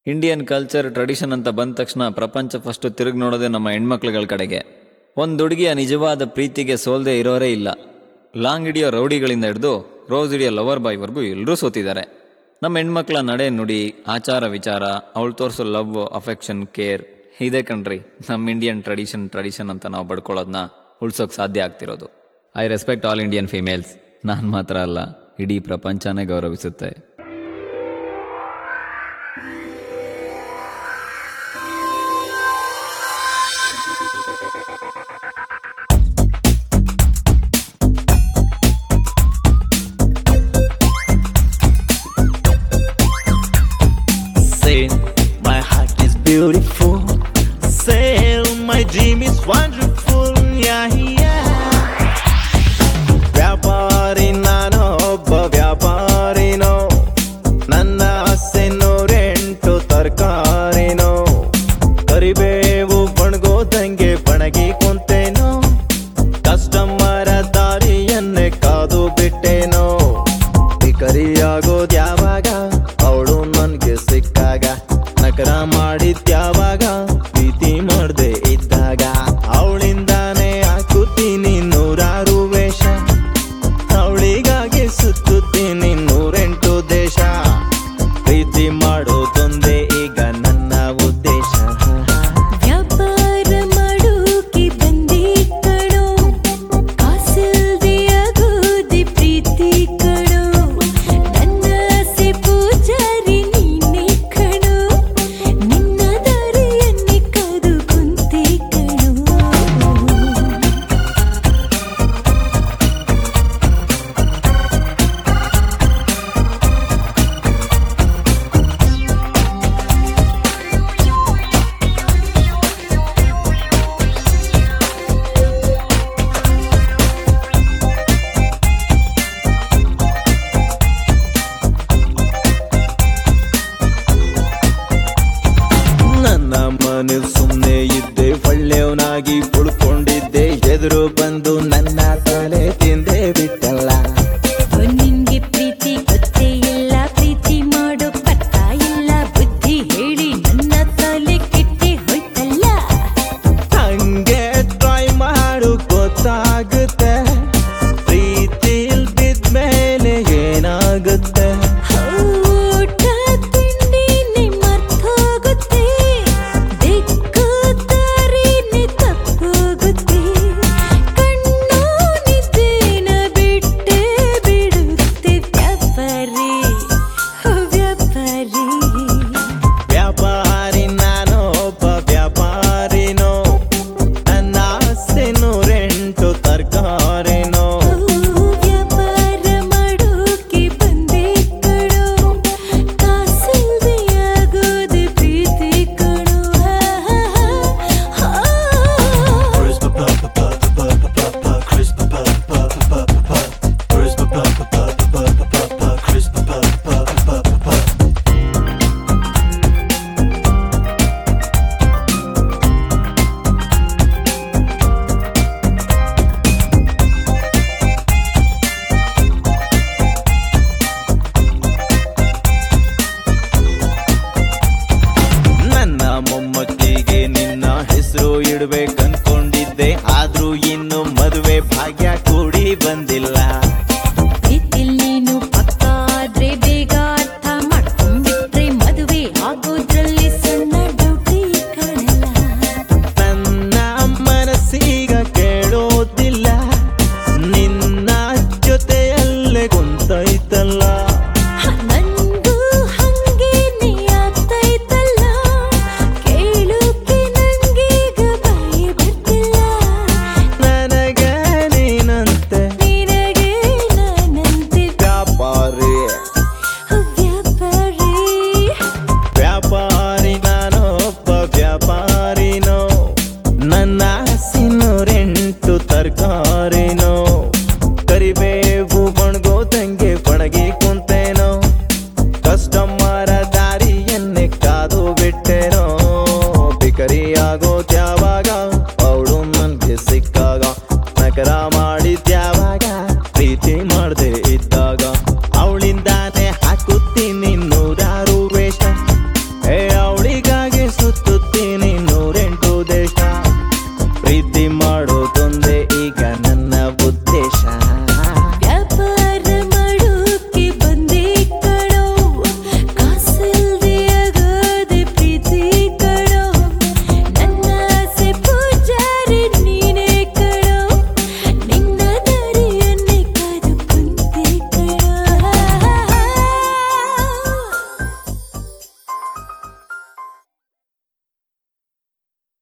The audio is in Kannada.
ಇಂಡಿಯನ್ ಕಲ್ಚರ್ ಟ್ರೆಡಿಷನ್ ಅಂತ ಬಂದ ತಕ್ಷಣ ಪ್ರಪಂಚ ಫಸ್ಟ್ ತಿರುಗಿ ನೋಡೋದೇ ನಮ್ಮ ಹೆಣ್ಮಕ್ಳುಗಳ ಕಡೆಗೆ ಒಂದು ಹುಡುಗಿಯ ನಿಜವಾದ ಪ್ರೀತಿಗೆ ಸೋಲ್ದೇ ಇರೋರೇ ಇಲ್ಲ ಲಾಂಗ್ ಹಿಡಿಯೋ ರೌಡಿಗಳಿಂದ ಹಿಡಿದು ರೋಸ್ ಹಿಡಿಯೋ ಲವರ್ ಬಾಯ್ವರೆಗೂ ಎಲ್ಲರೂ ಸೋತಿದ್ದಾರೆ ನಮ್ಮ ಹೆಣ್ಮಕ್ಳ ನಡೆ ನುಡಿ ಆಚಾರ ವಿಚಾರ ಅವಳು ತೋರಿಸೋ ಲವ್ ಅಫೆಕ್ಷನ್ ಕೇರ್ ಇದೇ ಕಣ್ರಿ ನಮ್ಮ ಇಂಡಿಯನ್ ಟ್ರೆಡಿಷನ್ ಟ್ರೆಡಿಷನ್ ಅಂತ ನಾವು ಬಡ್ಕೊಳ್ಳೋದನ್ನ ಉಳ್ಸೋಕೆ ಸಾಧ್ಯ ಆಗ್ತಿರೋದು I respect all Indian females ನಾನು ಮಾತ್ರ ಅಲ್ಲ ಇಡೀ ಪ್ರಪಂಚನೇ ಗೌರವಿಸುತ್ತೆ Say my heart is beautiful. Say my dream is wonderful. Yeah, yeah. ವ್ಯಾಪಾರಿ ನಾನು ಒಬ್ಬ ವ್ಯಾಪಾರಿನೋ ನನ್ನ ಆಸೆ ನೂರೆಂಟು ತರಕಾರಿನೋ ಕರಿಬೇವು ಬಣಗೋದಂಗೆ ಬಣಗಿ ಕುಂತೇನೋ ಕಸ್ಟಮರ ದಾರಿಯನ್ನೇ ಕಾದು ಬಿಟ್ಟೇನೋ ಬಿಕರಿಯಾಗೋದ್ ಯಾವಾಗ ಅವಳು ನನ್ಗೆ ಸಿಕ್ಕಾಗ ನಕರ ಮಾಡಿದ್ಯಾವಾಗ ಪ್ರೀತಿ ಮಾಡ್ದೆ ಇದ್ದಾಗ ಅವಳಿಂದಾನೇ ಹಾಕುತ್ತೀನಿ ನೂರಾರು ವೇಷ ಅವಳಿಗಾಗಿ ಸುತ್ತುತ್ತೀನಿ ನೂರೆಂಟು ದೇಶ ಪ್ರೀತಿ ಮಾಡೋದೊಂದೇ ಈಗ ನನ್ನ ಉದ್ದೇಶ ವ್ಯಾಪಾರ ಮಾಡೋಕೆ ಬಂದಿ ಕಣೋ ಕಾಸಿಲ್ದೆ ಆಗೋದೆ ಪ್ರೀತಿ ಕಣೋ ನನ್ನ ಆಸೆ ಪೂಜಾರಿ ನೀನೆ ಕಣೋ ನಿನ್ನ ದಾರಿಯನ್ನೇ ಕಾದು ಕುಂತೆ ಕಣೋ ನನ್ನ ಮನೆ ಸುಮ್ಮನೆ ಇದ್ದೆ ಒಳ್ಳೆಯವನಾಗಿ ಉಳ್ಕೊಂಡಿದ್ದೆ ಎದುರು ಬಂದು ನನ್ನ ತಲೆ ತಿಂದೆ ಬಿಟ್ಟಲ್ಲ ನಿನ್ಗೆ ಪ್ರೀತಿ ಗೊತ್ತೇ ಇಲ್ಲ ಪ್ರೀತಿ ಮಾಡೋ ಪಟ್ಟ ಇಲ್ಲ ಬುದ್ಧಿ ಹೇಳಿ ನನ್ನ ತಲೆ ಕೆಟ್ಟೆ ಹೋಯ್ತಲ್ಲ ಹಂಗೆ ಟ್ರೈ ಮಾಡು ಗೊತ್ತಾಗುತ್ತೆ ಪ್ರೀತಿಲ್ ಬಿದ್ಮೇಲೆ ಏನಾಗುತ್ತೆ ಊಟ ತಿಂಡಿನೇ ಮರ್ತೋಗುತ್ತೆ ದಿಕ್ಕು ದಾರಿನೇ ತಪ್ಪೋಗುತ್ತೆ ಕಣ್ಣು ನಿದ್ದೇನ ಬಿಟ್ಟೇ ಬಿಡುತ್ತೆ ವ್ಯಾಪಾರಿ ಓ ವ್ಯಾಪಾರಿ ವ್ಯಾಪಾರಿ ನಾನು ಒಬ್ಬ ವ್ಯಾಪಾರಿನೋ ನನ್ನ ಆಸೆ ನೂರೆಂಟು ತರಕಾರಿನೋ ವ್ಯಾಪಾರ ಮಾಡೋಕೆ ಬಂದೆ ಕಣೋ ಕಾಸಿಲ್ದೆ ಆಗೋದೆ ಪ್ರೀತಿ ಕಣೋ ನನ್ನ ಮೊಮ್ಮಕ್ಕಿಗೆ ನಿನ್ನ ಹೆಸರು ಇಡ್ಬೇಕ